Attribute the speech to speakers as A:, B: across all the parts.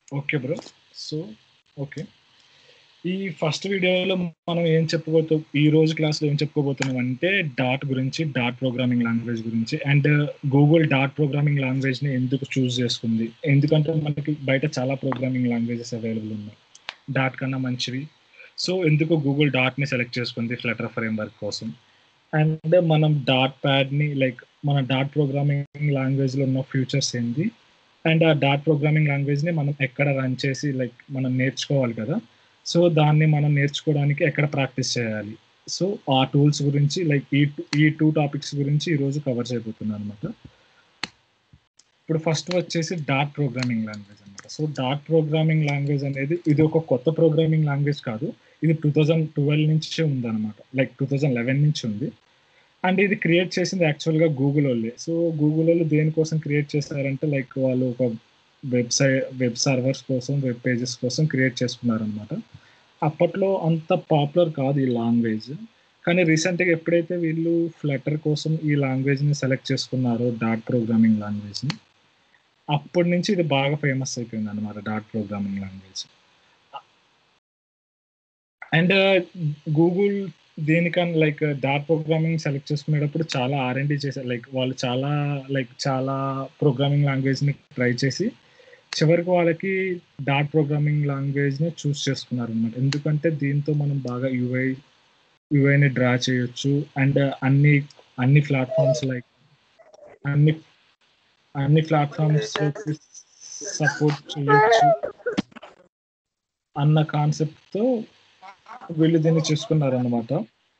A: Okay bro so okay ఈ first వీడియోలో మనం ఏం చెప్పబోతు ఈ రోజు క్లాస్లో ఏం చెప్పుకోబోతున్నాం అంటే డాట్ గురించి డాట్ ప్రోగ్రామింగ్ లాంగ్వేజ్ గురించి అండ్ గూగుల్ డాట్ ప్రోగ్రామింగ్ లాంగ్వేజ్ని ఎందుకు చూస్ చేసుకుంది ఎందుకంటే మనకి బయట చాలా ప్రోగ్రామింగ్ లాంగ్వేజెస్ అవైలబుల్ ఉన్నాయి డాట్ కన్నా మంచివి సో ఎందుకు గూగుల్ డాట్ని సెలెక్ట్ చేసుకుంది ఫ్లటర్ ఫ్రేమ్ వర్క్ కోసం అండ్ మనం డాట్ ప్యాడ్ని లైక్ మన డాట్ ప్రోగ్రామింగ్ లాంగ్వేజ్లో ఉన్న ఫ్యూచర్స్ ఏంటి అండ్ ఆ డాట్ ప్రోగ్రామింగ్ లాంగ్వేజ్ని మనం ఎక్కడ రన్ చేసి లైక్ మనం నేర్చుకోవాలి కదా సో దాన్ని మనం నేర్చుకోవడానికి ఎక్కడ ప్రాక్టీస్ చేయాలి సో ఆ టూల్స్ గురించి లైక్ ఈ ఈ టూ టాపిక్స్ గురించి ఈరోజు కవర్ చేయబోతున్నాను అనమాట ఇప్పుడు ఫస్ట్ వచ్చేసి డాట్ ప్రోగ్రామింగ్ లాంగ్వేజ్ అనమాట సో డాట్ ప్రోగ్రామింగ్ లాంగ్వేజ్ అనేది ఇది ఒక కొత్త ప్రోగ్రామింగ్ లాంగ్వేజ్ కాదు ఇది టూ థౌజండ్ ట్వెల్వ్ నుంచి ఉందన్నమాట లైక్ టూ థౌజండ్ లెవెన్ నుంచి ఉంది అండ్ ఇది క్రియేట్ చేసింది యాక్చువల్గా గూగుల్ వాళ్ళే సో గూగుల్ వాళ్ళు దేనికోసం క్రియేట్ చేశారంటే లైక్ వాళ్ళు ఒక వెబ్సైట్ వెబ్ సర్వర్స్ కోసం వెబ్ పేజెస్ కోసం క్రియేట్ చేసుకున్నారనమాట అప్పట్లో అంత పాపులర్ కాదు ఈ లాంగ్వేజ్ కానీ రీసెంట్గా ఎప్పుడైతే వీళ్ళు ఫ్లటర్ కోసం ఈ లాంగ్వేజ్ని సెలెక్ట్ చేసుకున్నారో డాట్ ప్రోగ్రామింగ్ లాంగ్వేజ్ని అప్పటి నుంచి ఇది బాగా ఫేమస్ అయిపోయింది అనమాట డాట్ ప్రోగ్రామింగ్ లాంగ్వేజ్ అండ్ గూగుల్ దేనికన్నా లైక్ డాట్ ప్రోగ్రామింగ్ సెలెక్ట్ చేసుకునేటప్పుడు చాలా ఆర్ఎండి చేశారు లైక్ వాళ్ళు చాలా లైక్ చాలా ప్రోగ్రామింగ్ లాంగ్వేజ్ని ట్రై చేసి చివరికి వాళ్ళకి డాట్ ప్రోగ్రామింగ్ లాంగ్వేజ్ని చూస్ చేసుకున్నారు అనమాట ఎందుకంటే దీంతో మనం బాగా యూఐ యూఐని డ్రా చేయొచ్చు అండ్ అన్ని అన్ని ప్లాట్ఫామ్స్ లైక్ అన్ని అన్ని ప్లాట్ఫామ్స్ సపోర్ట్ చేయొచ్చు అన్న కాన్సెప్ట్తో వీళ్ళు దీన్ని చేసుకున్నారు అనమాట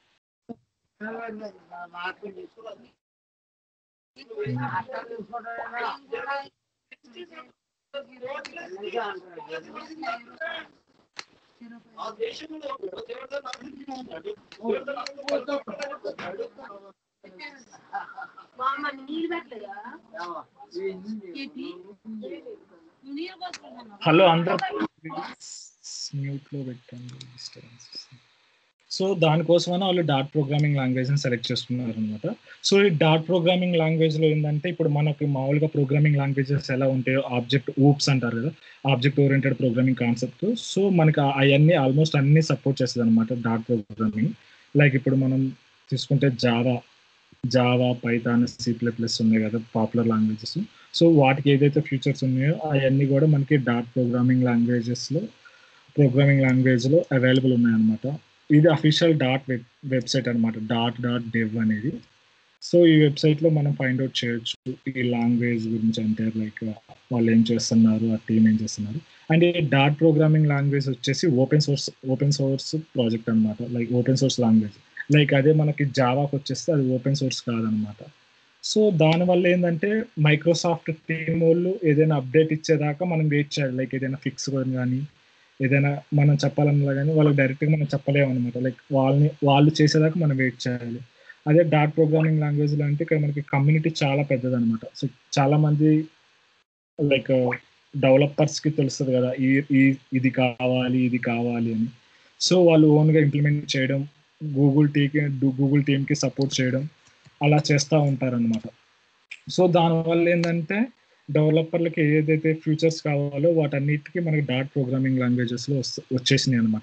A: హలో అందరూ మ్యూట్ లో పెట్టండి డిస్టర్బెన్స్ సో దానికోసమైనా వాళ్ళు డాట్ ప్రోగ్రామింగ్ లాంగ్వేజ్ని సెలెక్ట్ చేసుకున్నారు అనమాట సో ఈ డాట్ ప్రోగ్రామింగ్ లాంగ్వేజ్లో ఏంటంటే ఇప్పుడు మనకి మామూలుగా ప్రోగ్రామింగ్ లాంగ్వేజెస్ ఎలా ఉంటాయో ఆబ్జెక్ట్ ఊప్స్ అంటారు కదా object oriented programming concept so మనకి అవన్నీ ఆల్మోస్ట్ అన్ని సపోర్ట్ చేస్తుంది అనమాట డాట్ ప్రోగ్రామింగ్ లైక్ ఇప్పుడు మనం తీసుకుంటే Java Java Python C plus plus ఉన్నాయి కదా పాపులర్ లాంగ్వేజెస్ సో వాటికి ఏదైతే ఫ్యూచర్స్ ఉన్నాయో అవన్నీ కూడా మనకి డాట్ ప్రోగ్రామింగ్ లాంగ్వేజెస్లో ప్రోగ్రామింగ్ లాంగ్వేజ్లో అవైలబుల్ ఉన్నాయన్నమాట ఇది అఫీషియల్ డాట్ వెబ్ వెబ్సైట్ అనమాట డాట్ డాట్ డెవ్ అనేది సో ఈ వెబ్సైట్లో మనం ఫైండ్ అవుట్ చేయొచ్చు ఈ లాంగ్వేజ్ గురించి అంటే లైక్ వాళ్ళు ఏం చేస్తున్నారు ఆ టీం ఏం చేస్తున్నారు అండ్ ఈ డాట్ ప్రోగ్రామింగ్ లాంగ్వేజ్ వచ్చేసి open source open source project అనమాట like open source language like అదే మనకి జావాకి వచ్చేస్తే అది ఓపెన్ సోర్స్ కాదనమాట సో దానివల్ల ఏంటంటే మైక్రోసాఫ్ట్ టీమ్ వాళ్ళు ఏదైనా అప్డేట్ ఇచ్చేదాకా మనం వెయిట్ చేయాలి లైక్ ఏదైనా ఫిక్స్ కానీ ఏదైనా మనం చెప్పాలన్నా కానీ వాళ్ళకి డైరెక్ట్గా మనం చెప్పలేము అనమాట లైక్ వాళ్ళని వాళ్ళు చేసేదాకా మనం వెయిట్ చేయాలి అదే డాట్ ప్రోగ్రామింగ్ లాంగ్వేజ్లో అంటే ఇక్కడ మనకి కమ్యూనిటీ చాలా పెద్దది అనమాట సో చాలా మంది లైక్ డెవలపర్స్కి తెలుస్తుంది కదా ఈ ఈ ఇది కావాలి ఇది కావాలి అని సో వాళ్ళు ఓన్గా ఇంప్లిమెంట్ చేయడం గూగుల్ టీకి గూగుల్ టీమ్కి సపోర్ట్ చేయడం అలా చేస్తూ ఉంటారనమాట సో దానివల్ల ఏంటంటే డెవలపర్లకి ఏదైతే ఫ్యూచర్స్ కావాలో వాటన్నిటికీ మనకి డాట్ ప్రోగ్రామింగ్ లాంగ్వేజెస్లో వచ్చేసినాయి అనమాట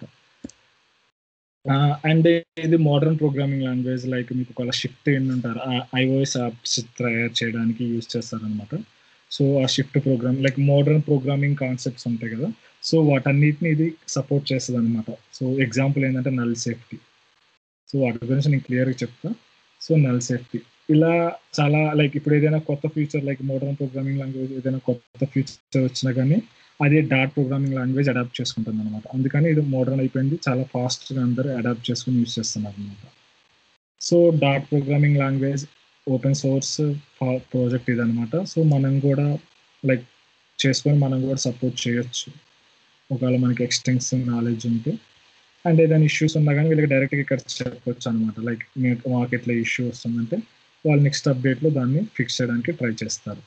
A: అండ్ ఇది మోడర్న్ ప్రోగ్రామింగ్ లాంగ్వేజ్ లైక్ మీకు ఒక షిఫ్ట్ ఏంటంటారు ఐఓఎస్ యాప్స్ తయారు చేయడానికి యూజ్ చేస్తారనమాట సో ఆ shift program like modern programming concepts ఉంటాయి కదా సో వాటన్నిటిని ఇది సపోర్ట్ చేస్తుంది అనమాట సో ఎగ్జాంపుల్ ఏంటంటే నల్ సేఫ్టీ సో వాటి గురించి నేను క్లియర్గా చెప్తా సో నల్ సేఫ్టీ ఇలా చాలా లైక్ ఇప్పుడు ఏదైనా కొత్త future like modern programming language ఏదైనా కొత్త ఫ్యూచర్ వచ్చినా కానీ అది డాట్ ప్రోగ్రామింగ్ లాంగ్వేజ్ అడాప్ట్ చేసుకుంటుంది అనమాట అందుకని ఇది మోడర్న్ అయిపోయింది చాలా ఫాస్ట్గా అందరూ అడాప్ట్ చేసుకుని యూజ్ చేస్తున్నారు అనమాట సో డాట్ programming language open source project ఇది అనమాట సో మనం కూడా లైక్ చేసుకొని మనం కూడా సపోర్ట్ చేయొచ్చు ఒకవేళ మనకి ఎక్స్టెన్సివ్ నాలెడ్జ్ ఉంటే అండ్ ఏదైనా ఇష్యూస్ ఉన్నా కానీ వీళ్ళకి డైరెక్ట్గా ఇక్కడ చెప్పొచ్చు అనమాట లైక్ మీకు మాకు ఎట్లా ఇష్యూ వస్తుందంటే వాళ్ళు నెక్స్ట్ అప్డేట్లో దాన్ని ఫిక్స్ చేయడానికి ట్రై చేస్తారు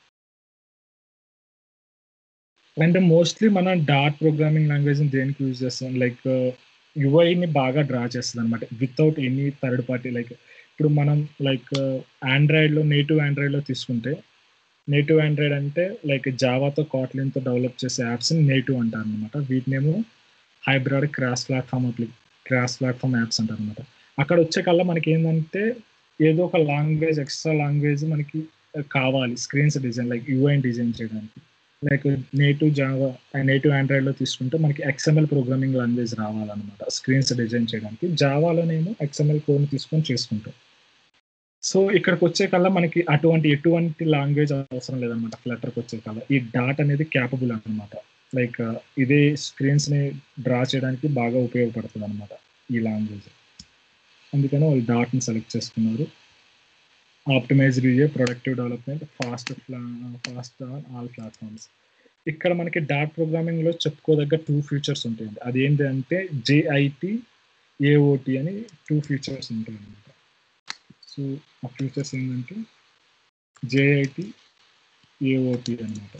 A: అండ్ మోస్ట్లీ మనం డాట్ ప్రోగ్రామింగ్ లాంగ్వేజ్ని దేనికి యూజ్ చేస్తాం లైక్ యుఐని బాగా డ్రా చేస్తుంది అనమాట without any third party like ఇప్పుడు మనం లైక్ ఆండ్రాయిడ్లో నేటివ్ ఆండ్రాయిడ్లో తీసుకుంటే నేటివ్ ఆండ్రాయిడ్ అంటే లైక్ జావాతో కాట్లిన్తో డెవలప్ చేసే యాప్స్ నేటివ్ అంటారు అనమాట వీటినేమో హైబ్రాడ్ క్రాస్ ప్లాట్ఫామ్ అప్లి క్రాస్ ప్లాట్ఫామ్ యాప్స్ అంటారు అనమాట అక్కడ వచ్చే కల్లా మనకి ఏంటంటే ఏదో ఒక లాంగ్వేజ్ ఎక్స్ట్రా లాంగ్వేజ్ మనకి కావాలి స్క్రీన్స్ డిజైన్ లైక్ యూఐన్ డిజైన్ చేయడానికి లైక్ నేటివ్ జావా నేటివ్ ఆండ్రాయిడ్లో తీసుకుంటే మనకి ఎక్స్ఎంఎల్ ప్రోగ్రామింగ్ లాంగ్వేజ్ రావాలన్నమాట స్క్రీన్స్ డిజైన్ చేయడానికి జావాలోనేమో ఎక్స్ఎంఎల్ కోడ్ని తీసుకొని చేసుకుంటాం సో ఇక్కడికి వచ్చే కల్లా మనకి అటువంటి ఎటువంటి లాంగ్వేజ్ అవసరం లేదనమాట ఫ్లటర్కి వచ్చే కల్లా ఈ డాట్ అనేది క్యాపబుల్ అనమాట లైక్ ఇదే స్క్రీన్స్ని డ్రా చేయడానికి బాగా ఉపయోగపడుతుంది అనమాట ఈ లాంగ్వేజ్ అందుకని వాళ్ళు డాట్ని సెలెక్ట్ చేసుకున్నారు optimized UI productive development fast fast on all platforms ఇక్కడ మనకి డాట్ ప్రోగ్రామింగ్లో చెప్పుకోదగ్గ టూ ఫీచర్స్ ఉంటాయండి అదేంటి అంటే జేఐటి ఏఓటి అని టూ ఫీచర్స్ ఉంటాయి అనమాట సో ఆ ఫీచర్స్ ఏంటంటే జేఐటి ఏఓటి అనమాట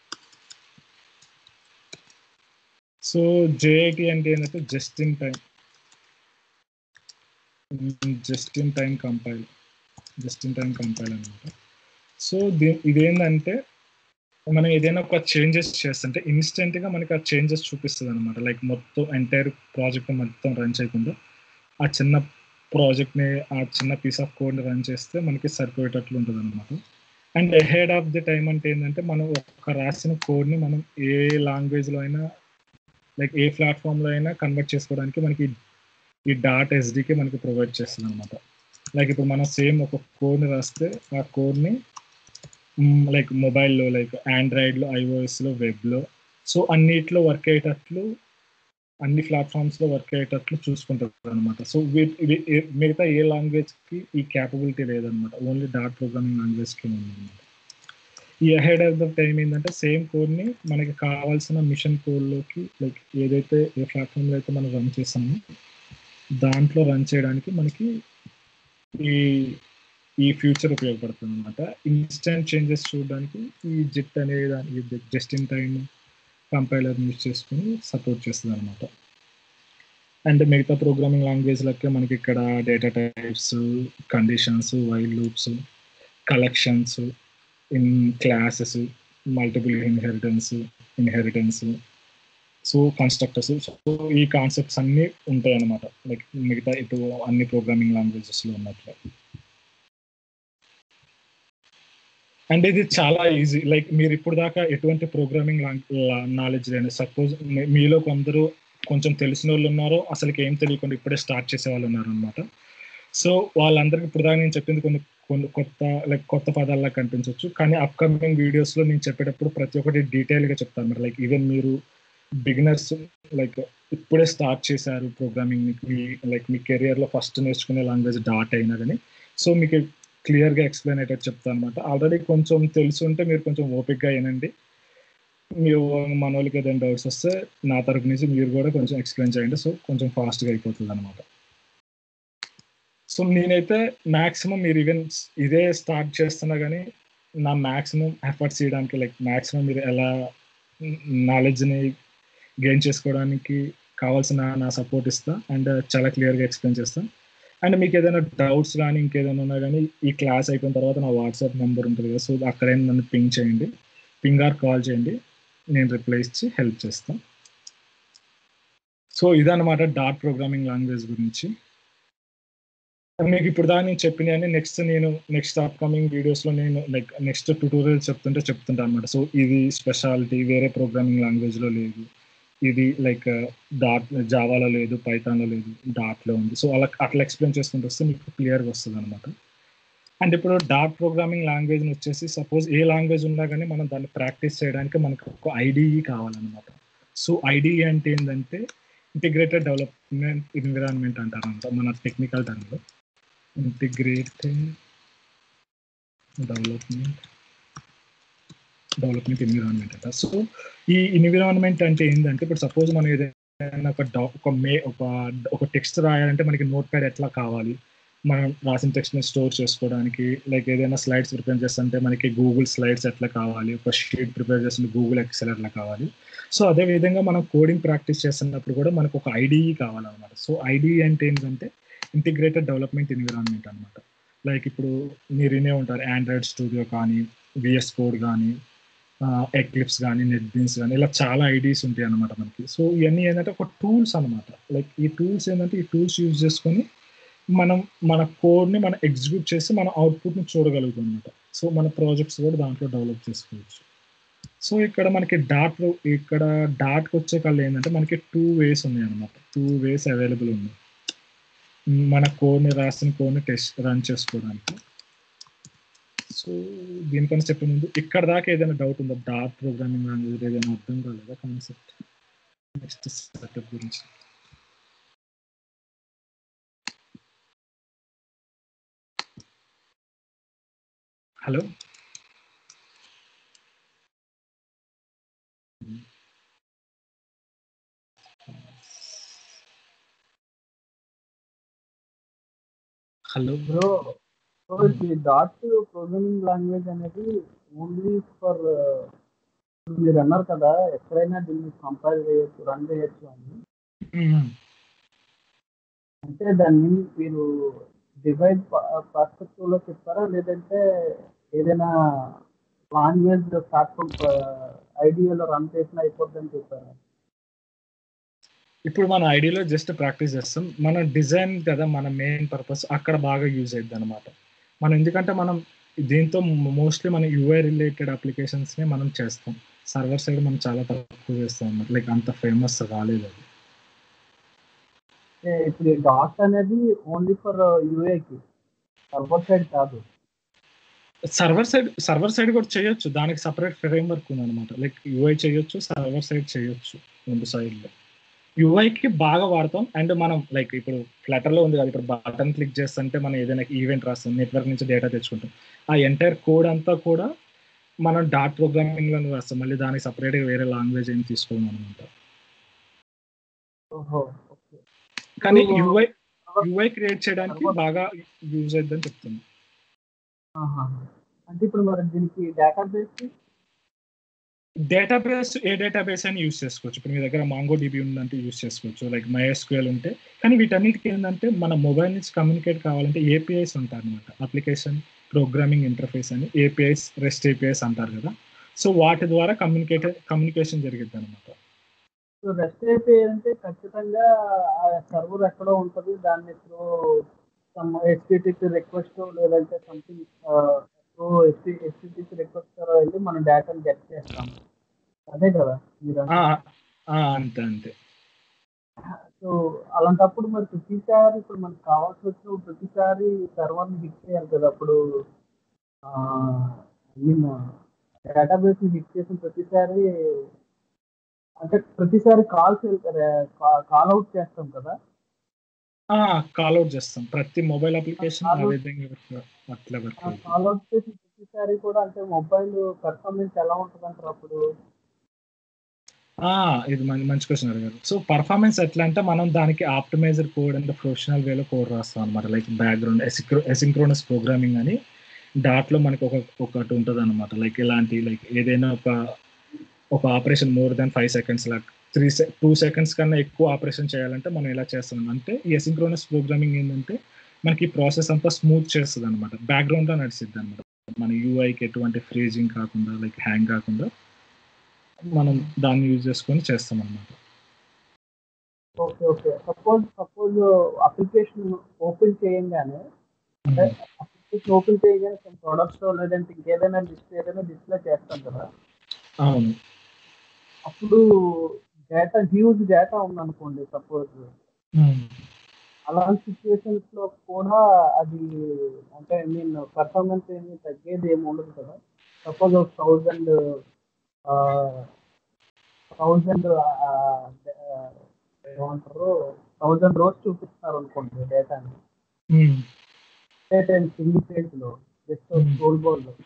A: సో జేఐటి అంటే ఏంటంటే just in time just in time compile just in time compile అనమాట సో దీ ఇదేంటంటే మనం ఏదైనా ఒక చేంజెస్ చేస్తుంటే ఇన్స్టెంట్గా మనకి ఆ చేంజెస్ చూపిస్తుంది అనమాట లైక్ మొత్తం ఎంటైర్ ప్రాజెక్ట్ మొత్తం రన్ చేయకుండా ఆ చిన్న ప్రాజెక్ట్ని ఆ చిన్న పీస్ ఆఫ్ కోడ్ని రన్ చేస్తే మనకి సరిపోయేటట్లు ఉంటుంది అనమాట and head of the time అంటే ఏంటంటే మనం ఒక రాసిన కోడ్ని మనం ఏ లాంగ్వేజ్లో అయినా లైక్ ఏ ప్లాట్ఫామ్లో అయినా కన్వర్ట్ చేసుకోవడానికి మనకి ఈ డాట్ ఎస్డికి మనకి ప్రొవైడ్ చేస్తుంది అనమాట లైక్ ఇప్పుడు మనం సేమ్ ఒక కోడ్ని రాస్తే ఆ కోడ్ని లైక్ మొబైల్లో లైక్ ఆండ్రాయిడ్లో ఐఓఎస్లో వెబ్లో సో అన్నిట్లో వర్క్ అయ్యేటట్లు అన్ని ప్లాట్ఫామ్స్లో వర్క్ అయ్యేటట్లు చూసుకుంటారు అనమాట సో ఇది మిగతా ఏ లాంగ్వేజ్కి ఈ క్యాపబిలిటీ లేదనమాట ఓన్లీ డాట్ ప్రోగ్రామింగ్ లాంగ్వేజ్కి ఉందన్నమాట ఈ అహెడ్ ఆఫ్ ద టైం ఏంటంటే సేమ్ కోడ్ని మనకి కావాల్సిన మిషన్ కోడ్లోకి లైక్ ఏదైతే ఏ ప్లాట్ఫామ్లో అయితే మనం రన్ చేస్తామో దాంట్లో రన్ చేయడానికి మనకి ఈ ఈ ఫ్యూచర్ ఉపయోగపడుతుంది అనమాట ఇన్స్టెంట్ చేంజెస్ చూడడానికి ఈ జిట్ అనే దాని just in time compiler use చేసుకుని సపోర్ట్ చేస్తుంది అనమాట అండ్ మిగతా ప్రోగ్రామింగ్ లాంగ్వేజ్లకే మనకి ఇక్కడ data types conditions while loops collections in classes multiple inheritance inheritance so constructors so ఈ కాన్సెప్ట్స్ అన్నీ ఉంటాయి అన్నమాట లైక్ మిగతా ఇటు అన్ని ప్రోగ్రామింగ్ లాంగ్వేజెస్లో ఉన్నట్లు అండ్ ఇది చాలా ఈజీ లైక్ మీరు ఇప్పుడు దాకా ఎటువంటి ప్రోగ్రామింగ్ నాలెడ్జ్ లేని సపోజ్ మీలో కొందరు కొంచెం తెలిసిన వాళ్ళు ఉన్నారో అసలుకి ఏం తెలియకుండా ఇప్పుడే స్టార్ట్ చేసే వాళ్ళు ఉన్నారు అనమాట సో వాళ్ళందరికీ ఇప్పుడు దాకా నేను చెప్పింది కొన్ని కొన్ని కొత్త లైక్ కొత్త పదాల్లా కనిపించవచ్చు కానీ అప్కమింగ్ వీడియోస్లో నేను చెప్పేటప్పుడు ప్రతి ఒక్కటి డీటెయిల్గా చెప్తాను మరి లైక్ ఈవెన్ మీరు బిగినర్స్ లైక్ ఇప్పుడే స్టార్ట్ చేశారు ప్రోగ్రామింగ్ మీ లైక్ మీ కెరియర్లో ఫస్ట్ నేర్చుకునే లాంగ్వేజ్ డాట్ అయినా కానీ సో మీకు క్లియర్గా ఎక్స్ప్లెయిన్ అయ్యేటట్టు చెప్తాను అనమాట ఆల్రెడీ కొంచెం తెలుసుంటే మీరు కొంచెం ఓపిక్గా వినండి మీరు మన వాళ్ళకి ఏదైనా డౌట్స్ వస్తే నా తరపు నుంచి మీరు కూడా కొంచెం ఎక్స్ప్లెయిన్ చేయండి సో కొంచెం ఫాస్ట్గా అయిపోతుంది అనమాట సో నేనైతే మ్యాక్సిమం మీరు ఈవెన్ ఇదే స్టార్ట్ చేస్తున్నా కానీ నా మ్యాక్సిమం ఎఫర్ట్స్ చేయడానికి లైక్ మ్యాక్సిమం మీరు ఎలా నాలెడ్జ్ని గెయిన్ చేసుకోవడానికి కావాల్సిన నా సపోర్ట్ ఇస్తా అండ్ చాలా క్లియర్గా ఎక్స్ప్లెయిన్ చేస్తాను అండ్ మీకు ఏదైనా డౌట్స్ కానీ ఇంకేదైనా ఉన్నా కానీ ఈ క్లాస్ అయిపోయిన తర్వాత నా వాట్సాప్ నెంబర్ ఉంటుంది కదా సో అక్కడైనా నన్ను పింగ్ చేయండి పింగ్ ఆర్ కాల్ చేయండి నేను రిప్లై ఇచ్చి హెల్ప్ చేస్తాను సో ఇదన్నమాట డాట్ ప్రోగ్రామింగ్ లాంగ్వేజ్ గురించి మీకు ఇప్పుడు దాకా నేను చెప్పిన నెక్స్ట్ నేను నెక్స్ట్ అప్కమింగ్ వీడియోస్లో నేను లైక్ నెక్స్ట్ ట్యూటోరియల్ చెప్తుంటే చెప్తుంటా అనమాట సో ఇది స్పెషాలిటీ వేరే ప్రోగ్రామింగ్ లాంగ్వేజ్లో లేదు ఇది లైక్ డాట్ జావాలో లేదు పైథాన్లో లేదు డాట్లో ఉంది సో అలా అట్లా ఎక్స్ప్లెయిన్ చేసుకుంటూ వస్తే మీకు క్లియర్గా వస్తుంది అనమాట అండ్ ఇప్పుడు డాట్ ప్రోగ్రామింగ్ లాంగ్వేజ్ వచ్చేసి సపోజ్ ఏ లాంగ్వేజ్ ఉన్నా కానీ మనం దాన్ని ప్రాక్టీస్ చేయడానికి మనకు ఒక ఐడిఈ కావాలన్నమాట సో ఐడిఈ అంటే ఏంటంటే ఇంటిగ్రేటెడ్ డెవలప్మెంట్ ఎన్విరాన్మెంట్ అంటారంట మన టెక్నికల్ టర్మ్లో ఇంటిగ్రేటెడ్ డెవలప్మెంట్ డెవలప్మెంట్ ఎన్విరాన్మెంట్ అంట సో ఈ ఎన్విరాన్మెంట్ అంటే ఏంటంటే ఇప్పుడు సపోజ్ మనం ఏదైనా ఒక ఒక మే ఒక ఒక టెక్స్ట్ రాయాలంటే మనకి నోట్ ప్యాడ్ ఎట్లా కావాలి మనం రాసిన టెక్స్ట్ని స్టోర్ చేసుకోవడానికి లైక్ ఏదైనా స్లైడ్స్ ప్రిపేర్ చేస్తుంటే మనకి గూగుల్ స్లైడ్స్ ఎట్లా కావాలి ఒక షీట్ ప్రిపేర్ చేస్తుంటే గూగుల్ ఎక్సెల్ ఎట్లా కావాలి సో అదే విధంగా మనం కోడింగ్ ప్రాక్టీస్ చేస్తున్నప్పుడు కూడా మనకు ఒక ఐడిఈ కావాలన్నమాట సో ఐడిఈ అంటే ఏంటంటే ఇంటిగ్రేటెడ్ డెవలప్మెంట్ ఎన్విరాన్మెంట్ అనమాట లైక్ ఇప్పుడు మీరు వినే ఉంటారు ఆండ్రాయిడ్ స్టూడియో కానీ విఎస్ కోడ్ కానీ ఎక్లిప్స్ కానీ నెట్ బీన్స్ కానీ ఇలా చాలా ఐడీస్ ఉంటాయి అనమాట మనకి సో ఇవన్నీ ఏంటంటే ఒక టూల్స్ అనమాట లైక్ ఈ టూల్స్ ఏంటంటే ఈ టూల్స్ యూజ్ చేసుకొని మనం మన కోడ్ని మనం ఎగ్జిక్యూట్ చేసి మన అవుట్పుట్ని చూడగలుగుతాం అనమాట సో మన ప్రాజెక్ట్స్ కూడా దాంట్లో డెవలప్ చేసుకోవచ్చు సో ఇక్కడ మనకి డాట్ ఇక్కడ డాట్కి వచ్చే కళ్ళు ఏంటంటే మనకి టూ వేస్ ఉన్నాయి అనమాట టూ వేస్ అవైలబుల్ ఉన్నాయి మన కోడ్ని రాసిన కోడ్ని టెస్ట్ రన్ చేసుకోవడానికి సో దీనికన్నా చెప్పే ముందు ఇక్కడ దాకా ఏదైనా డౌట్ ఉందా డాట్ ప్రోగ్రామింగ్ లాంగ్వేజ్ ఏదైనా అర్థం కాలేదా కాన్సెప్ట్ నెక్స్ట్ సెటప్ గురించి హలో హలో
B: బ్రో సో ఈ డాట్ ప్రోగ్రామింగ్ లాంగ్వేజ్ అనేది ఓన్లీ ఫర్ మీరు అన్నారు కదా ఎక్కడైనా దీన్ని కంపైల్ చేయొచ్చు రన్ చేయొచ్చు అని అంటే దాన్ని మీరు డివైడ్ పర్స్పెక్టివ్ లో చెప్తారా లేదంటే ఏదైనా లాంగ్వేజ్ ప్లాట్ఫామ్ ఐడియాలో రన్ చేసినా అయిపోద్దని చెప్పారా
A: ఇప్పుడు మన ఐడియాలో జస్ట్ ప్రాక్టీస్ చేస్తాం మన డిజైన్ కదా మన మెయిన్ పర్పస్ అక్కడ బాగా యూజ్ అవుతుంది అనమాట మనం ఎందుకంటే మనం దీంతో మోస్ట్లీ మన యూఐ రిలేటెడ్ అప్లికేషన్స్ని మనం చేస్తాం సర్వర్ సైడ్ మనం చాలా తక్కువ చేస్తాం అన్నమాట లైక్ అంత ఫేమస్ కాలేదు అది
B: ఇప్పుడు డాట్ అనేది ఓన్లీ ఫర్ యూఏకి సర్వర్ సైడ్ కాదు
A: సర్వర్ సైడ్ సర్వర్ సైడ్ కూడా చేయొచ్చు దానికి సపరేట్ ఫ్రేమ్ వర్క్ ఉంది అనమాట లైక్ యూఐ చేయొచ్చు సర్వర్ సైడ్ చేయొచ్చు రెండు సైడ్లో యూఐకి బాగా వాడతాం అండ్ మనం లైక్ ఇప్పుడు ఫ్లటర్లో ఉంది కదా ఇప్పుడు బటన్ క్లిక్ చేస్తుంటే మనం ఏదైనా ఈవెంట్ రాస్తాం నెట్వర్క్ నుంచి డేటా తెచ్చుకుంటాం ఆ ఎంటైర్ కోడ్ అంతా కూడా మనం డాట్ ప్రోగ్రామింగ్లో రాస్తాం మళ్ళీ దానికి సపరేట్గా వేరే లాంగ్వేజ్ ఏం తీసుకోము అనమాట కానీ యూఐ యూఐ క్రియేట్ చేయడానికి బాగా యూజ్ అవుతుందని చెప్తుంది
B: అంటే ఇప్పుడు మరి దీనికి డేటాబేస్
A: డేటాబేస్ ఏ డేటాబేస్ అని యూస్ చేసుకోవచ్చు ఇప్పుడు మీ దగ్గర మాంగో డిబి ఉందంటే యూస్ చేసుకోవచ్చు లైక్ మైఎస్క్యూఎల్ ఉంటే కానీ వీటన్నిటికి ఏంటంటే మన మొబైల్ నుంచి కమ్యూనికేట్ కావాలంటే ఏపీఐస్ ఉంటారు అనమాట అప్లికేషన్ ప్రోగ్రామింగ్ ఇంటర్ఫేస్ అని ఏపీఐస్ రెస్ట్ ఏపీఐస్ అంటారు కదా సో వాటి ద్వారా కమ్యూనికేట్ కమ్యూనికేషన్ జరిగింది అనమాట
B: సో రెస్ట్ ఏపీఐ అంటే ఖచ్చితంగా ఆ సర్వర్ ఎక్కడో ఉంటుంది దాన్ని త్రూ సమ్ హెచ్టిటిపి రిక్వెస్ట్ లేదంటే something through HT HTTP request ద్వారా వెళ్ళి మనం డేటాను గెట్ చేస్తాం అదే కదా మీరు
A: అంతే అంతే
B: సో అలాంటప్పుడు మరి ప్రతిసారి ఇప్పుడు మనకు కావాల్సి వచ్చిన ప్రతిసారి సర్వర్ని హిట్ చేయాలి కదా అప్పుడు మీన్ డేటాబేస్ని హిట్ చేసిన ప్రతిసారి అంటే ప్రతిసారి కాల్స్ కాల్ అవుట్ చేస్తాం కదా
A: కాల్ అవుట్ చేస్తాం ప్రతి మొబైల్ అప్లికేషన్ ఆ విధంగా అట్లా
B: కాల్ అవుట్ చేసి ప్రతిసారి కూడా అంటే మొబైల్ పర్ఫార్మెన్స్ ఎలా ఉంటుంది అంటారు అప్పుడు
A: ఇది మంచి క్వశ్చన్ అడిగారు సో పర్ఫార్మెన్స్ ఎట్లా అంటే మనం దానికి ఆప్టిమైజర్ కోడ్ అంటే ప్రొఫెషనల్ వేలో కోడ్ రాస్తాం అనమాట లైక్ బ్యాక్గ్రౌండ్ ఎసింక్రోనస్ ప్రోగ్రామింగ్ అని డాట్లో మనకి ఒక ఒకటి ఉంటుంది అనమాట లైక్ ఇలాంటి లైక్ ఏదైనా ఒక ఒక operation more than five seconds లాగా త్రీ సె టూ సెకండ్స్ కన్నా ఎక్కువ ఆపరేషన్ చేయాలంటే మనం ఇలా చేస్తున్నాం అంటే ఈ ఎసింక్రోనస్ ప్రోగ్రామింగ్ ఏంటంటే మనకి ఈ ప్రాసెస్ అంతా స్మూత్ చేస్తుంది అనమాట బ్యాక్గ్రౌండ్లో నడిచిద్ది అనమాట మన యూఐకి ఎటువంటి ఫ్రీజింగ్ కాకుండా లైక్ హ్యాంగ్ కాకుండా మనం దాన్ని యూజ్ చేసుకొని చేస్తాం అనమాట
B: okay okay suppose suppose application open చేయంగానే అంటే అప్లికేషన్ ఓపెన్ చేయగానే కొన్ని ప్రొడక్ట్స్ లేదంటే ఇంకేదైనా లిస్ట్ ఏదైనా డిస్ప్లే చేస్తాం కదా
A: అవును
B: అప్పుడు డేటా హ్యూజ్ డేటా ఉందనుకోండి సపోజ్ అలాంటి సిచ్యువేషన్స్ లో కూడా అది అంటే మీన్ పర్ఫార్మెన్స్ ఏమి తగ్గేది ఏమి ఉండదు కదా సపోజ్ ఒక థౌజండ్ థౌజండ్ ఏమంటారు థౌజండ్ రోస్ చూపిస్తారు అనుకోండి డేటాని సింగిల్ పేజ్ లో జస్ట్ గోల్ బోల్ లో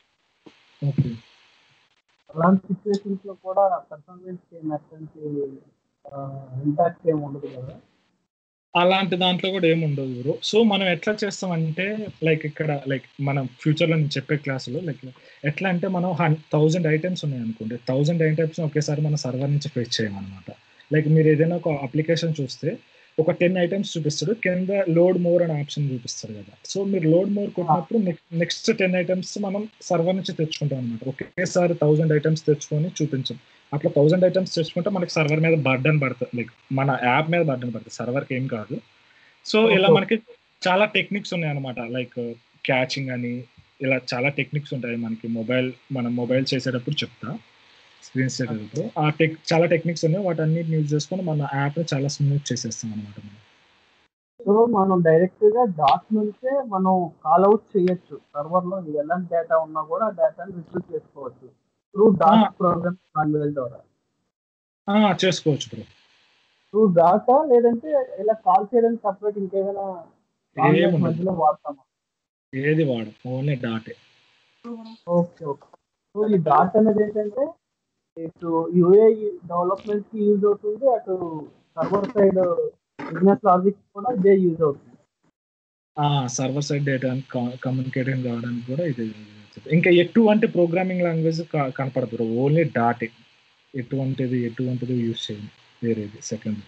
B: అలాంటి సిచ్యువేషన్స్ లో కూడా పర్ఫార్మెన్స్ అటువంటి ఇంపాక్ట్ ఏమి ఉండదు కదా
A: అలాంటి దాంట్లో కూడా ఏమి ఉండదు బ్రో సో మనం ఎట్లా చేస్తామంటే లైక్ ఇక్కడ లైక్ మనం ఫ్యూచర్లో నేను చెప్పే క్లాసులో లైక్ ఎట్లా అంటే మనం హన్ థౌజండ్ ఐటమ్స్ ఉన్నాయి అనుకోండి థౌజండ్ ఐటమ్స్ ఒకేసారి మన సర్వర్ నుంచి ఫేస్ చేయమన్నమాట లైక్ మీరు ఏదైనా ఒక అప్లికేషన్ చూస్తే ఒక టెన్ ఐటమ్స్ చూపిస్తాడు కింద లోడ్ మోర్ అనే ఆప్షన్ చూపిస్తాడు కదా సో మీరు లోడ్ మోర్ కొట్టినప్పుడు నెక్స్ట్ టెన్ ఐటమ్స్ మనం సర్వర్ నుంచి తెచ్చుకుంటాం అనమాట ఒకేసారి థౌసండ్ ఐటమ్స్ తెచ్చుకొని చూపించాం అట్లా థౌసండ్ ఐటమ్స్ తెచ్చుకుంటే మనకి సర్వర్ మీద బర్డన్ పడుతుంది లైక్ మన యాప్ మీద బర్డన్ పడుతుంది సర్వర్కి ఏం కాదు సో ఇలా
B: Okay.
A: మనకి చాలా టెక్నిక్స్ ఉన్నాయి అనమాట లైక్ క్యాచింగ్ అని ఇలా చాలా టెక్నిక్స్ ఉంటాయి మనకి మొబైల్ మనం మొబైల్ చేసేటప్పుడు చెప్తా స్క్రీన్ చేసేటప్పుడు ఆ టెక్ చాలా టెక్నిక్స్ ఉన్నాయి వాటన్నిటిని యూజ్ చేసుకొని మన యాప్ చాలా స్మూత్ చేసేస్తాం అనమాట మనం
B: సో మనం డైరెక్ట్ గా డాట్ నుంచే మనం కాల్ అవుట్ చేయొచ్చు సర్వర్ లో ఎలాంటి డేటా ఉన్నా కూడా డేటాని రిట్రీవ్ చేసుకోవచ్చు త్రూ డాట్
A: Ah.
B: ప్రోగ్రామ్ లాంగ్వేజ్ ద్వారా
A: ఆ, చేసుకోవచ్చు బ్రో
B: త్రూ డాటా లేదంటే ఇలా కాల్ చేయడానికి సపరేట్ ఇంకేమైనా లాంగ్వేజ్
A: ఏముండదు
B: మధ్యలో వాడతామా
A: ఏది వాడు ఓన్లీ డాటే
B: ఓకే ఓకే సో ఈ డాట్ అనేది ఏంటంటే ఇటు యూఏ డెవలప్మెంట్ కి యూజ్ అవుతుంది అటు సర్వర్ సైడ్ బిజినెస్ లాజిక్ కూడా ఇదే యూజ్ అవుతుంది
A: సర్వర్ సైడ్ డేటా కమ్యూనికేటింగ్ కావడానికి కూడా ఇది ఇంకా ఎటువంటి ప్రోగ్రామింగ్ లాంగ్వేజ్ కనపడదు బ్రో ఓన్లీ డాటే ఎటువంటిది ఎటువంటిది యూజ్ చేయండి వేరేది సెకండ్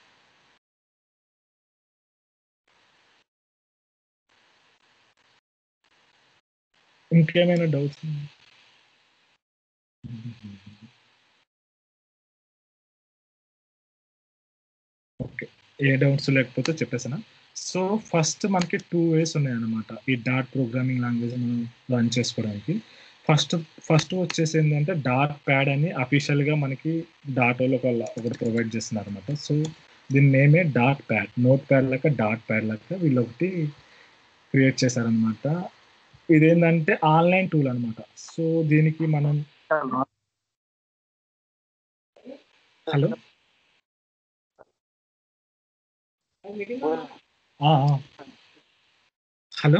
A: ఇంకేమైనా డౌట్స్ ఓకే ఏ డౌట్స్ లేకపోతే చెప్పేసానా సో ఫస్ట్ మనకి టూ వేస్ ఉన్నాయన్నమాట ఈ డాట్ ప్రోగ్రామింగ్ లాంగ్వేజ్ మనం రన్ చేసుకోవడానికి ఫస్ట్ ఫస్ట్ వచ్చేసి ఏంటంటే డాట్ ప్యాడ్ అని అఫీషియల్గా మనకి డాట్ వాళ్ళు ఒక ఒకటి ప్రొవైడ్ చేస్తున్నారు అనమాట సో దీని నేమే డాట్ ప్యాడ్ నోట్ ప్యాడ్ లెక్క డాట్ ప్యాడ్ లెక్క వీళ్ళు ఒకటి క్రియేట్ చేశారనమాట ఇదేంటంటే ఆన్లైన్ టూల్ అనమాట సో దీనికి మనం హలో ఆ, ఆ. హలో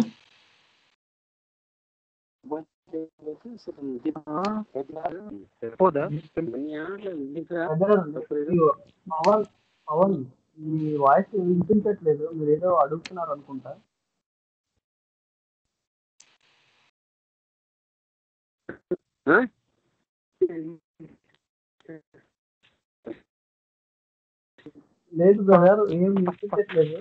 B: పవన్ పవన్ మీ వాయిస్ వినిపించట్లేదు మీరు ఏదో అడుగుతున్నారు అనుకుంటా లేదు బ్రదర్ ఏం వినిపించట్లేదు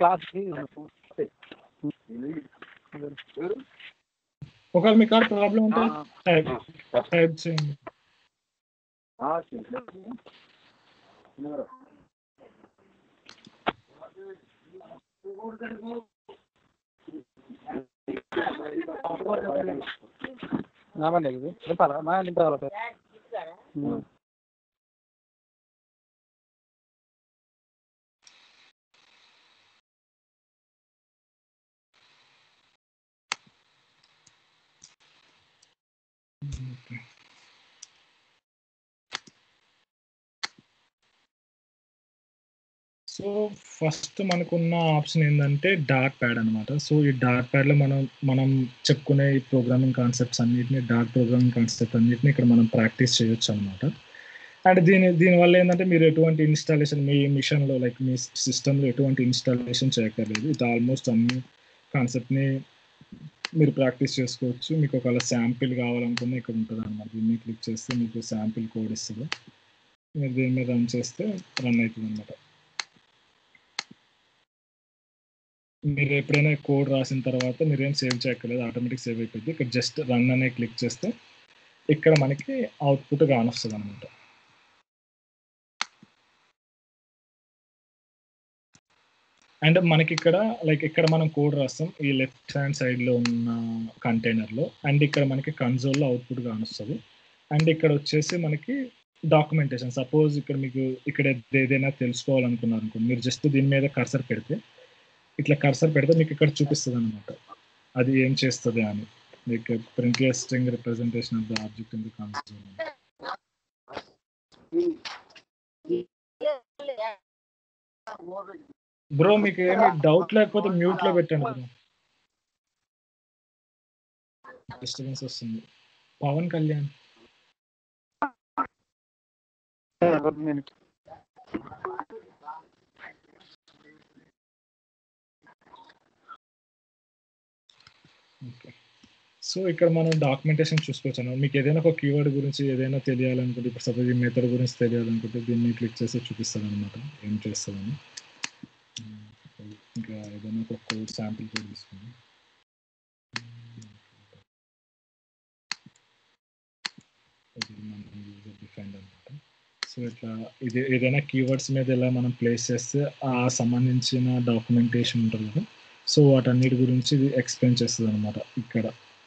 A: ఒకవేళ మీ కాడ ప్రాబ్లం ఉంటే టైప్ టైప్ చేయండి ఓకే. సో ఫస్ట్ మనకున్న ఆప్షన్ ఏంటంటే డాట్ ప్యాడ్ అనమాట సో ఈ డాట్ ప్యాడ్లో మనం మనం చెప్పుకునే ఈ ప్రోగ్రామింగ్ కాన్సెప్ట్స్ అన్నిటిని డాట్ ప్రోగ్రామింగ్ కాన్సెప్ట్ అన్నిటిని ఇక్కడ మనం ప్రాక్టీస్ చేయొచ్చు అనమాట అండ్ దీని దీనివల్ల ఏంటంటే మీరు ఎటువంటి ఇన్స్టాలేషన్ మీ మిషన్లో లైక్ మీ సిస్టంలో ఎటువంటి ఇన్స్టాలేషన్ చేయక్కర్లేదు ఇది ఆల్మోస్ట్ అన్ని కాన్సెప్ట్ని మీరు ప్రాక్టీస్ చేసుకోవచ్చు మీకు ఒకవేళ శాంపిల్ కావాలనుకున్నా ఇక్కడ ఉంటుంది అనమాట దీన్ని క్లిక్ చేస్తే మీకు శాంపిల్ కోడ్ ఇస్తుంది మీరు దీని మీద రన్ చేస్తే రన్ అవుతుంది అనమాట మీరు ఎప్పుడైనా కోడ్ రాసిన తర్వాత మీరు ఏం సేవ్ చేయక్కర్లేదు ఆటోమేటిక్ సేవ్ అయిపోయింది ఇక్కడ జస్ట్ రన్ అనే క్లిక్ చేస్తే ఇక్కడ మనకి అవుట్పుట్ కానొస్తుంది అనమాట అండ్ మనకి ఇక్కడ లైక్ ఇక్కడ మనం కోడ్ రాస్తాం ఈ లెఫ్ట్ హ్యాండ్ సైడ్లో ఉన్న కంటైనర్లో అండ్ ఇక్కడ మనకి కన్సోల్లో అవుట్పుట్ కానొస్తుంది అండ్ ఇక్కడ వచ్చేసి మనకి డాక్యుమెంటేషన్ సపోజ్ ఇక్కడ మీకు ఇక్కడ ఏదైనా తెలుసుకోవాలనుకున్నారు అనుకోండి మీరు జస్ట్ దీని మీద కర్సర్ పెడితే ఇట్లా కర్సర్ పెడితే మీకు ఇక్కడ చూపిస్తుంది అనమాట అది ఏం చేస్తుంది అని మీకు print string representation of the object in the console bro మీకు ఏమి డౌట్ లేకపోతే మ్యూట్ లో పెట్టండి బ్రో డిస్టర్బెన్స్ వస్తుంది పవన్ కళ్యాణ్ ఓకే సో ఇక్కడ మనం డాక్యుమెంటేషన్ చూసుకోవచ్చు మీకు ఏదైనా ఒక కీవర్డ్ గురించి ఏదైనా తెలియాలనుకుంటే ఇప్పుడు సపోజ్ ఈ మెథడ్ గురించి తెలియాలనుకుంటే దీన్ని క్లిక్ చేసి చూపిస్తాను అనమాట ఏం చేస్తుందని ఇంకా ఏదైనా ఒక కోడ్ శాంపిల్ కోడ్ తీసుకోండి ఇది మన యూజర్ డిఫైన్డ్ అనమాట సో ఇట్లా ఇది ఏదైనా కీవర్డ్స్ మీద ఇలా మనం ప్లేస్ చేస్తే ఆ సంబంధించిన డాక్యుమెంటేషన్ ఉంటుంది కదా సో వాటన్నిటి గురించి ఇది ఎక్స్ప్లెయిన్ చేస్తుంది అనమాట ఇక్కడ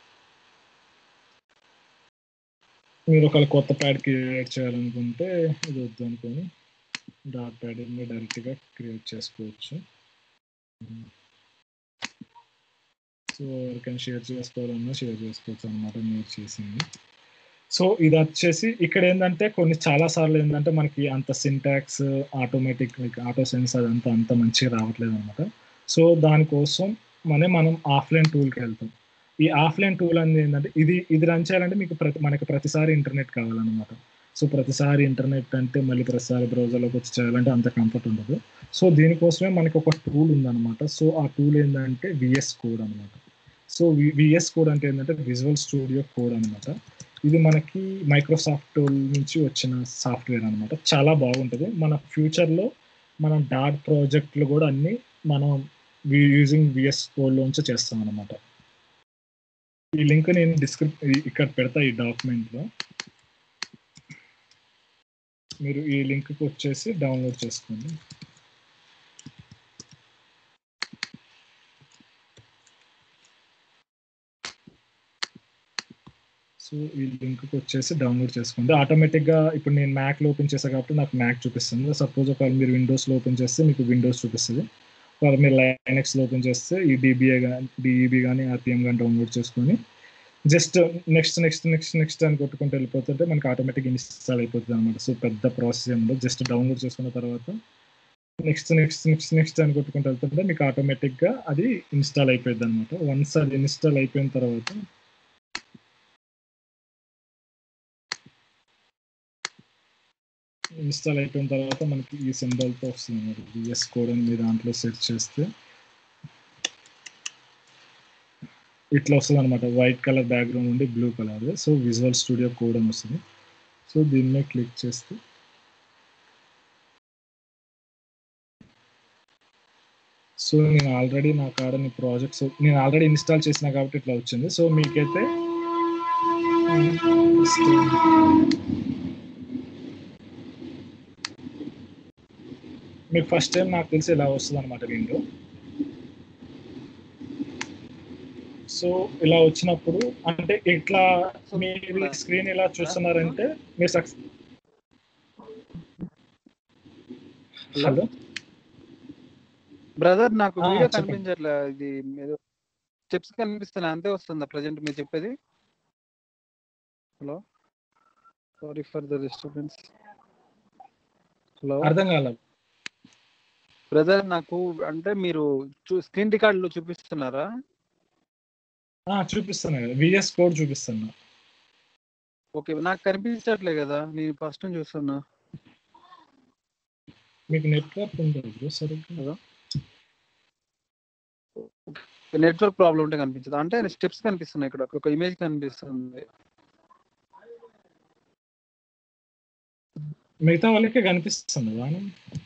A: మీరు ఒకవేళ కొత్త ప్యాడ్ క్రియేట్ చేయాలనుకుంటే ఇది వద్దు అనుకొని డాట్ ప్యాడ్ మీరు డైరెక్ట్గా క్రియేట్ చేసుకోవచ్చు సో ఎవరికైనా షేర్ చేసుకోవాలన్నా షేర్ చేసుకోవచ్చు అనమాట మీరు చేసింది సో ఇది వచ్చేసి ఇక్కడ ఏంటంటే కొన్ని చాలా సార్లు ఏంటంటే మనకి అంత syntax automatic like auto sense అదంతా అంత మంచిగా రావట్లేదు అనమాట సో దానికోసం మనే మనం ఆఫ్లైన్ టూల్కి వెళ్తాం ఈ ఆఫ్లైన్ టూల్ అనేది ఏంటంటే ఇది ఇది రన్ చేయాలంటే మీకు ప్రతి మనకి ప్రతిసారి ఇంటర్నెట్ కావాలన్నమాట సో ప్రతిసారి ఇంటర్నెట్ అంటే మళ్ళీ ప్రతిసారి బ్రౌజర్లోకి వచ్చి చేయాలంటే అంత కంఫర్ట్ ఉండదు సో దీనికోసమే మనకి ఒక టూల్ ఉందన్నమాట సో ఆ టూల్ ఏంటంటే విఎస్ కోడ్ అనమాట సో విఎస్ కోడ్ అంటే ఏంటంటే విజువల్ స్టూడియో కోడ్ అనమాట ఇది మనకి మైక్రోసాఫ్ట్ నుంచి వచ్చిన సాఫ్ట్వేర్ అనమాట చాలా బాగుంటుంది మన ఫ్యూచర్లో మనం డాట్ ప్రాజెక్టులు కూడా అన్ని మనం యూజింగ్ విఎస్ కోడ్లోంచి చేస్తాం అనమాట ఈ లింక్ నేను డిస్క్రిప్ ఇక్కడ పెడతా ఈ డాక్యుమెంట్లో మీరు ఈ లింక్కి వచ్చేసి డౌన్లోడ్ చేసుకోండి సో ఈ లింక్కి వచ్చేసి డౌన్లోడ్ చేసుకోండి ఆటోమేటిక్గా ఇప్పుడు నేను మ్యాక్లో ఓపెన్ చేసా కాబట్టి నాకు మ్యాక్ చూపిస్తుంది సపోజ్ ఒకవేళ మీరు విండోస్లో ఓపెన్ చేస్తే మీకు విండోస్ చూపిస్తుంది ఒకవేళ మీరు లైనెక్స్లో ఓపెన్ చేస్తే ఈ డిబిఏ కానీ డిఈబి కానీ ఆర్పిఎం కానీ డౌన్లోడ్ చేసుకొని just next next next next అని కొట్టుకుంటూ వెళ్ళిపోతుంటే మనకి ఆటోమేటిక్ ఇన్స్టాల్ అయిపోతుంది అనమాట సో పెద్ద ప్రాసెస్ ఏమి ఉండదు జస్ట్ డౌన్లోడ్ చేసుకున్న తర్వాత నెక్స్ట్ నెక్స్ట్ నెక్స్ట్ నెక్స్ట్ అని కొట్టుకుంటూ వెళ్తుంటే మీకు ఆటోమేటిక్గా అది ఇన్స్టాల్ అయిపోయింది అనమాట వన్స్ అది ఇన్స్టాల్ అయిపోయిన తర్వాత ఇన్స్టాల్ అయిపోయిన తర్వాత మనకి ఈ సింబల్తో వస్తుంది అనమాట విఎస్ కోడ్ అని మీ దాంట్లో సెర్చ్ చేస్తే ఇట్లా వస్తుంది అనమాట వైట్ కలర్ బ్యాక్గ్రౌండ్ ఉండి blue colour so Visual Studio Code అని వస్తుంది సో దీని మీద క్లిక్ చేస్తే సో నేను ఆల్రెడీ నా కాడ నీ ప్రాజెక్ట్స్ నేను ఆల్రెడీ ఇన్స్టాల్ చేసిన కాబట్టి ఇట్లా వచ్చింది సో మీకైతే మీకు ఫస్ట్ టైం నాకు తెలిసి ఇలా వస్తుంది అనమాట విండో సో ఇలా వచ్చినప్పుడు అంటే ఇట్లా మీరు స్క్రీన్ ఇలా చూస్తున్నారంటే మీరు సక్సెస్ హలో
C: బ్రదర్ నాకు
A: ఆ,
C: వీడియో
A: చెప్పండి.
C: కనిపించట్లే ఇది ఏదో స్టెప్స్ కనిపిస్తున్నాయి అంతే వస్తుందా ప్రజెంట్ మీరు చెప్పేది hello sorry for the disturbance hello
A: అర్థం కాలేదు
C: బ్రదర్ నాకు అంటే మీరు స్క్రీన్ రికార్డులో చూపిస్తున్నారా
A: ఆ, చూపిస్తున్నా కదా విఎస్ కోడ్ చూపిస్తున్నా
C: ఓకే నాకు కనిపించట్లే కదా నేను ఫస్ట్ నుంచి చూస్తున్నా
A: మీకు నెట్వర్క్ ఉండదు బ్రో సరిగ్గా
C: నెట్వర్క్ ప్రాబ్లం ఉంటే కనిపించదు అంటే స్టెప్స్ కనిపిస్తున్నాయి ఇక్కడ ఒక ఇమేజ్ కనిపిస్తుంది
A: మిగతా వాళ్ళకి కనిపిస్తుంది బాగా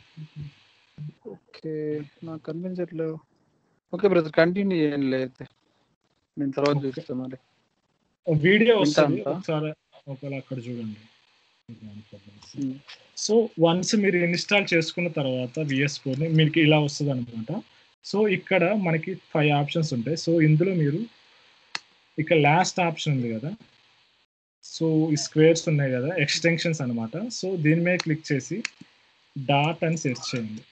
C: ఓకే నాకు కనిపించట్లేదు ఓకే బ్రదర్ కంటిన్యూ చేయండి అయితే నేను తర్వాత
A: Okay.
C: చూస్తాను మరి
A: వీడియో
C: వింటా
A: వస్తుంది
C: అంతా.
A: ఒకసారి ఒకవేళ అక్కడ చూడండి
C: ఉమ్.
A: సో వన్స్ మీరు ఇన్స్టాల్ చేసుకున్న తర్వాత విఎస్ కోడ్ని మీకు ఇలా వస్తుంది అనమాట సో ఇక్కడ మనకి ఫైవ్ ఆప్షన్స్ ఉంటాయి సో ఇందులో మీరు ఇక్కడ లాస్ట్ ఆప్షన్ ఉంది కదా సో ఈ స్క్వేర్స్ ఉన్నాయి కదా ఎక్స్టెన్షన్స్ అన్నమాట సో దీని మీద క్లిక్ చేసి డాట్ అని సెర్చ్ చేయండి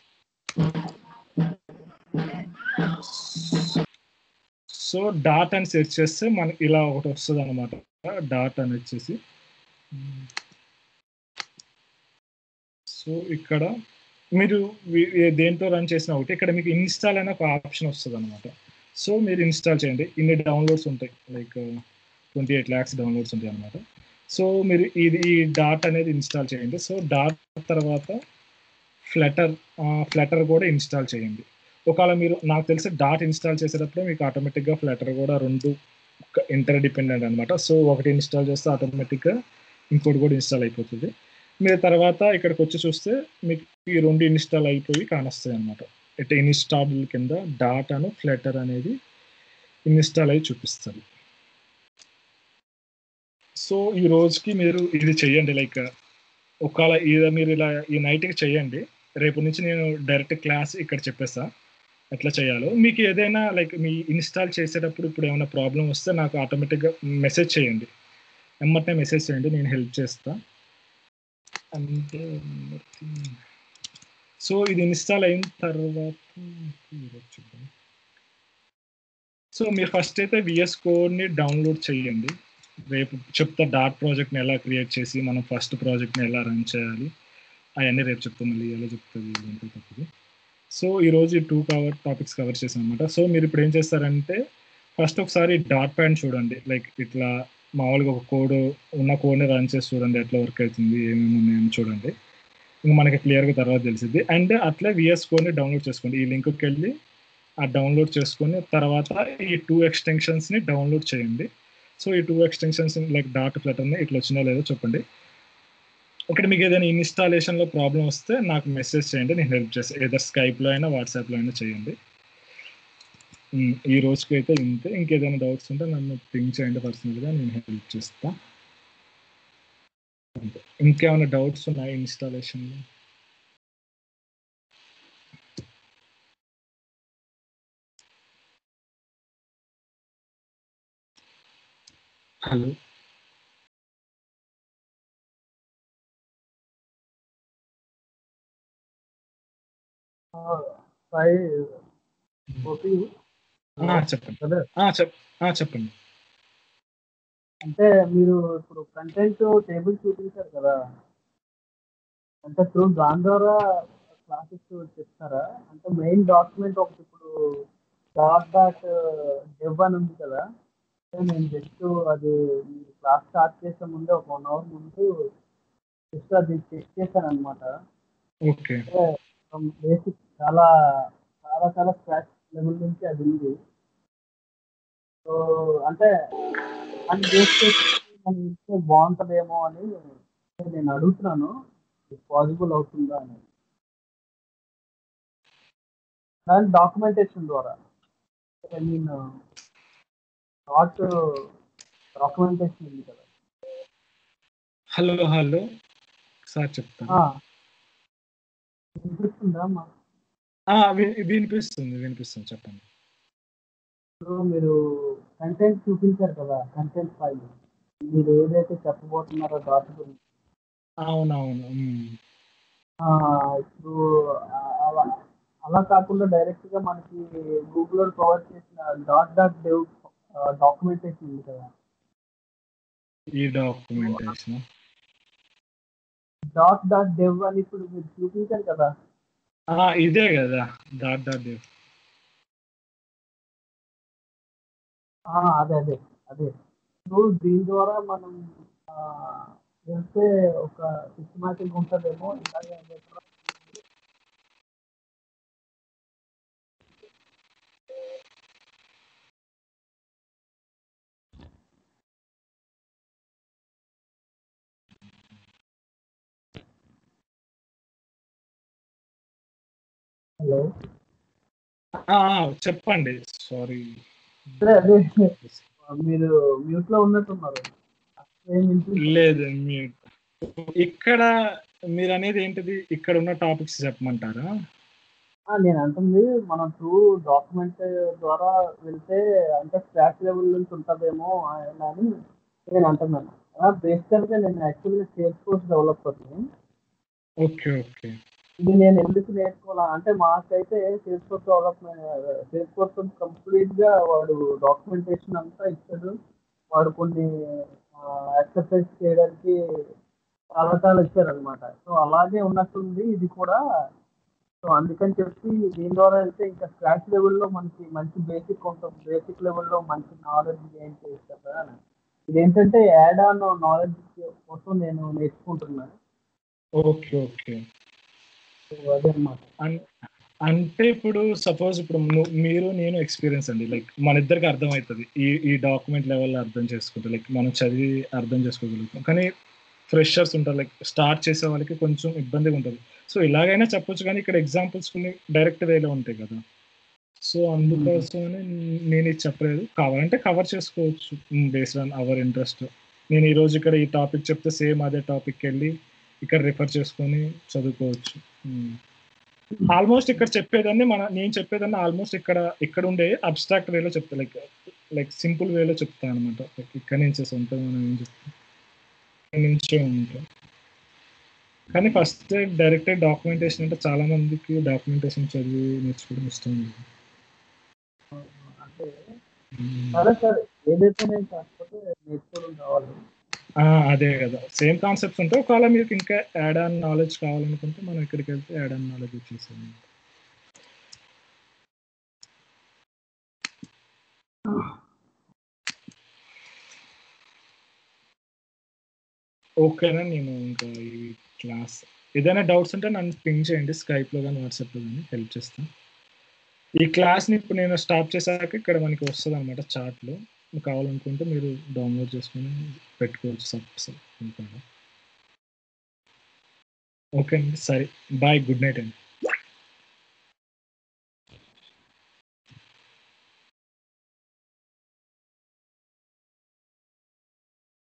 A: సో డాట్ అని సెర్చ్ చేస్తే మనకి ఇలా ఒకటి వస్తుంది అనమాట డాట్ అని వచ్చేసి సో ఇక్కడ మీరు వి- ఏ- దేంతో రన్ చేసినా ఒకటి ఇక్కడ మీకు ఇన్స్టాల్ అనే ఒక ఆప్షన్ వస్తుంది అనమాట సో మీరు ఇన్స్టాల్ చేయండి ఇన్ని డౌన్లోడ్స్ ఉంటాయి like twenty eight lakhs downloads ఉంటాయి అనమాట సో మీరు ఇది ఈ డాట్ అనేది ఇన్స్టాల్ చేయండి సో డాట్ తర్వాత ఫ్లటర్ ఫ్లటర్ కూడా ఇన్స్టాల్ చేయండి ఒకవేళ మీరు నాకు తెలిసి డాట్ ఇన్స్టాల్ చేసేటప్పుడు మీకు ఆటోమేటిక్గా ఫ్లటర్ కూడా రెండు ఇంటర్ డిపెండెంట్ అనమాట సో ఒకటి ఇన్స్టాల్ చేస్తే ఆటోమేటిక్గా ఇంకోటి కూడా ఇన్స్టాల్ అయిపోతుంది మీరు తర్వాత ఇక్కడికి వచ్చి చూస్తే మీకు ఈ రెండు ఇన్స్టాల్ అయిపోయి కానొస్తాయి అనమాట ఇట్ ఇన్స్టాల్ కింద డాట్ అను ఫ్లటర్ అనేది ఇన్స్టాల్ అయ్యి చూపిస్తుంది సో ఈ రోజుకి మీరు ఇది చెయ్యండి లైక్ ఒకవేళ ఇది మీరు ఇలా ఈ నైట్కి చెయ్యండి రేపు నుంచి నేను డైరెక్ట్ క్లాస్ ఇక్కడ చెప్పేస్తా ఎట్లా చేయాలో మీకు ఏదైనా లైక్ మీ ఇన్స్టాల్ చేసేటప్పుడు ఇప్పుడు ఏమైనా ప్రాబ్లం వస్తే నాకు ఆటోమేటిక్గా మెసేజ్ చేయండి ఎమ్మటే మెసేజ్ చేయండి నేను హెల్ప్ చేస్తా అంటే సో ఇది ఇన్స్టాల్ అయిన తర్వాత చూద్దాం సో మీరు ఫస్ట్ అయితే విఎస్ కోడ్ని డౌన్లోడ్ చేయండి రేపు చెప్తా డాట్ ప్రాజెక్ట్ని ఎలా క్రియేట్ చేసి మనం ఫస్ట్ ప్రాజెక్ట్ని ఎలా రన్ చేయాలి అవన్నీ రేపు చెప్తాం మళ్ళీ ఎలా చెప్తుంది ఏంటో తప్పదు సో ఈరోజు ఈ టూ కవర్ టాపిక్స్ కవర్ చేసాం అనమాట సో మీరు ఇప్పుడు ఏం చేస్తారంటే ఫస్ట్ ఒకసారి డాట్ ప్యాన్ చూడండి లైక్ ఇట్లా మామూలుగా ఒక కోడ్ ఉన్న కోడ్ని రన్ చేసి చూడండి ఎట్లా వర్క్ అవుతుంది ఏమేమి ఉన్నాయని చూడండి ఇంకా మనకి క్లియర్గా తర్వాత తెలిసింది అండ్ అట్లే విఎస్ కోడ్ని డౌన్లోడ్ చేసుకోండి ఈ లింక్కి వెళ్ళి ఆ డౌన్లోడ్ చేసుకొని తర్వాత ఈ టూ ఎక్స్టెన్షన్స్ని డౌన్లోడ్ చేయండి సో ఈ టూ ఎక్స్టెన్షన్స్ లైక్ డాట్ ఫ్లటర్ని ఇట్లా వచ్చినా లేదో చెప్పండి ఒకటి మీకు ఏదైనా ఇన్స్టాలేషన్లో ప్రాబ్లం వస్తే నాకు మెసేజ్ చేయండి నేను హెల్ప్ చేస్తాను ఏదర్ స్కైప్లో అయినా వాట్సాప్లో అయినా చేయండి ఈ రోజుకి అయితే ఇంతే ఇంకేదైనా డౌట్స్ ఉంటే నన్ను పింక్ చేయండి పర్సనల్గా నేను హెల్ప్ చేస్తా ఇంకేమైనా డౌట్స్ ఉన్నాయి ఇన్స్టాలేషన్లో హలో
B: సాయి ఓపి
A: చెప్పండి
B: అదే
A: చెప్ చెప్పండి
B: అంటే మీరు ఇప్పుడు కంటెంట్ టేబుల్ చూపించారు కదా అంటే త్రూ దాని ద్వారా క్లాసెస్ చెప్తారా అంటే మెయిన్ డాక్యుమెంట్ ఒకటి ఇప్పుడు డాట్ డాట్ డెవ్ అని ఉంది కదా అంటే నేను జస్ట్ అది క్లాస్ స్టార్ట్ చేసే ముందే ఒక వన్ అవర్ ముందు జస్ట్ అది చెక్ చేశాను అనమాట
A: ఓకే
B: బేసిక్ చాలా చాలా చాలా స్క్రాచ్ లెవెల్ నుంచి అది ఉంది సో అంటే అని చేస్తే మనం ఇస్తే బాగుంటుందేమో అని నేను అడుగుతున్నాను పాసిబుల్ అవుతుందా అని దాని డాక్యుమెంటేషన్ ద్వారా ఐ మీన్ డాట్ డాక్యుమెంటేషన్ ఉంది కదా
A: హలో హలో సార్ చెప్తాను
B: వినిపిస్తుందా అమ్మా
A: వినిపిస్తుంది వినిపిస్తుంది చెప్పండి
B: ఇప్పుడు మీరు కంటెంట్ చూపించారు కదా కంటెంట్ ఫైల్ మీరు ఏదైతే చెప్పబోతున్నారో డాట్ గురించి
A: అవునవును
B: ఇప్పుడు అలా అలా కాకుండా డైరెక్ట్ గా మనకి గూగుల్లో ప్రొవైడ్ చేసిన డాట్ డాట్ డెవ్ డాక్యుమెంటేషన్ ఉంది కదా
A: ఈ డాక్యుమెంటేషన్
B: డాట్ డాట్ డెవ్ అని ఇప్పుడు మీరు చూపించారు కదా
A: ఇదే కదా డాట్ డాట్ డెవ్
B: అదే అదే అదే ఇప్పుడు దీని ద్వారా మనం వెళ్తే ఒక సిస్టమాటిక్ ఉంటుందేమో ఇలాగే హలో
A: చెప్పండి సారీ
B: అదే అదే మీరు మ్యూట్ లో ఉన్నట్టున్నారు
A: లేదు మ్యూట్ ఇక్కడ మీరు అనేది ఏంటిది ఇక్కడ ఉన్న టాపిక్స్ చెప్పమంటారా
B: నేను అంటుంది మనం త్రూ డాక్యుమెంట్ ద్వారా వెళ్తే అంటే స్క్రాచ్ లెవెల్ నుంచి ఉంటుందేమో అని నేను అంటున్నాను బేసికల్గా నేను యాక్చువల్గా సేల్స్ కోర్స్ డెవలపర్ని
A: ఓకే ఓకే
B: ఇది నేను ఎందుకు నేర్చుకోవాలా అంటే మాకైతే sales course development sales course కంప్లీట్గా వాడు డాక్యుమెంటేషన్ అంతా ఇచ్చాడు వాడు కొన్ని ఎక్సర్సైజ్ చేయడానికి చాలా చాలా ఇచ్చారనమాట సో అలాగే ఉన్నట్టుంది ఇది కూడా సో అందుకని చెప్పి దీని ద్వారా వెళ్తే ఇంకా స్క్రాచ్ లెవెల్లో మనకి మంచి బేసిక్ ఉంటుంది బేసిక్ లెవెల్లో మంచి నాలెడ్జ్ గెయిన్ చేస్తారు కదా ఇదేంటంటే యాడ్ ఆన్ నాలెడ్జ్ కోసం నేను నేర్చుకుంటున్నాను
A: ఓకే ఓకే
B: అదే అన్నమాట
A: అంటే ఇప్పుడు సపోజ్ ఇప్పుడు మీరు నేను ఎక్స్పీరియన్స్ అండి లైక్ మన ఇద్దరికి అర్థమవుతుంది ఈ ఈ డాక్యుమెంట్ లెవెల్లో అర్థం చేసుకుంటే లైక్ మనం చదివి అర్థం చేసుకోగలుగుతాం కానీ ఫ్రెషర్స్ ఉంటారు లైక్ స్టార్ట్ చేసే వాళ్ళకి కొంచెం ఇబ్బందిగా ఉంటుంది సో ఇలాగైనా చెప్పొచ్చు కానీ ఇక్కడ ఎగ్జాంపుల్స్ కొన్ని డైరెక్ట్ వేలో ఉంటాయి కదా సో అందుకోసమని నేను ఇది చెప్పలేదు కావాలంటే కవర్ చేసుకోవచ్చు బేస్డ్ ఆన్ అవర్ ఇంట్రెస్ట్ నేను ఈ రోజు ఇక్కడ ఈ టాపిక్ చెప్తే సేమ్ అదే టాపిక్ వెళ్ళి ఇక్కడ రిఫర్ చేసుకొని చదువుకోవచ్చు ఆల్మోస్ట్ ఇక్కడ చెప్పేదాన్ని మన నేను చెప్పేదాన్ని ఆల్మోస్ట్ ఇక్కడ ఇక్కడ ఉండే అబ్స్ట్రాక్ట్ వేలో చెప్తా లైక్ లైక్ సింపుల్ వేలో చెప్తాను అనమాట లైక్ ఇక్కడ నుంచే సొంతంగా మనం ఏం చెప్తాం ఇక్కడ నుంచే ఉంటాం కానీ ఫస్ట్ డైరెక్ట్ డాక్యుమెంటేషన్ అంటే చాలా మందికి డాక్యుమెంటేషన్ చదివి నేర్చుకోవడం ఇష్టం ఉంది
B: అంటే సరే సరే ఏదైతే నేను కాకపోతే నేర్చుకోవడం కావాలి
A: ఆ, అదే కదా సేమ్ కాన్సెప్ట్స్ ఉంటాయి ఒకవేళ మీకు ఇంకా యాడ్ ఆన్ నాలెడ్జ్ కావాలనుకుంటే మనం ఇక్కడికి వెళ్తే యాడ్ ఆన్ నాలెడ్జ్ వచ్చేసాము ఓకేనా నేను ఇంకా ఈ క్లాస్ ఏదైనా డౌట్స్ ఉంటే నన్ను పింగ్ చేయండి స్కైప్లో కానీ వాట్సాప్లో కానీ హెల్ప్ చేస్తాను ఈ క్లాస్ని ఇప్పుడు నేను స్టాప్ చేశాక ఇక్కడ మనకి వస్తుంది అనమాట చార్ట్లో కావాలనుకుంటే మీరు డౌన్లోడ్ చేసుకొని పెట్టుకోవచ్చు సబ్ సబ్ ఇంకా ఓకే అండి సరే బాయ్ గుడ్ నైట్ అండి